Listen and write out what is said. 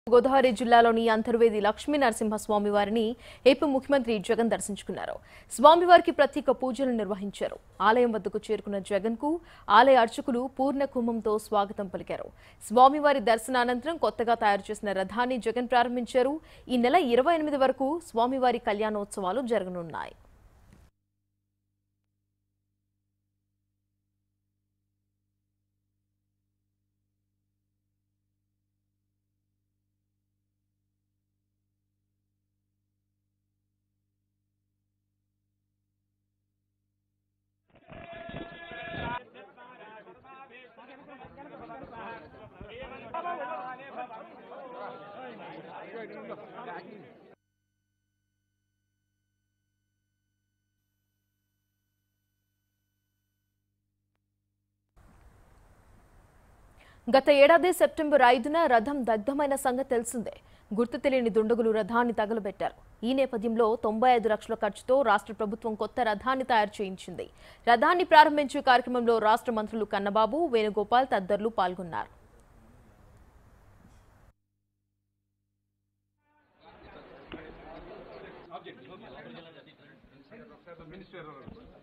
గోదావరి జిల్లాలోని అంతర్వేది లక్ష్మీ నరసింహస్వామి వారిని ఏపీ ముఖ్యమంత్రి జగన్ దర్శించుకున్నారు స్వామివారికి ప్రత్యేక పూజలు నిర్వహించారు ఆలయం వద్దకు చేరుకున్న జగన్ కు ఆలయ అర్చకులు పూర్ణ కుంభంతో స్వాగతం పలికారు స్వామివారి దర్శనానంతరం కొత్తగా తయారు చేసిన రథాన్ని జగన్ ప్రారంభించారు ఈ నెల ఇరవై ఎనిమిది వరకు స్వామివారి కళ్యాణోత్సవాలు జరగనున్నాయి గత ఏడాది సెప్టెంబర్ ఐదున రథం దగ్ధమైన సంగతి తెలిసిందే గుర్తు తెలియని దుండగులు రథాన్ని తగలబెట్టారు ఈ నేపథ్యంలో తొంభై ఐదు లక్షల ఖర్చుతో రాష్ట్ర ప్రభుత్వం కొత్త రథాన్ని తయారు చేయించింది రథాన్ని ప్రారంభించే కార్యక్రమంలో రాష్ట్ర మంత్రులు కన్నబాబు వేణుగోపాల్ తదితరులు పాల్గొన్నారు మినిస్టర్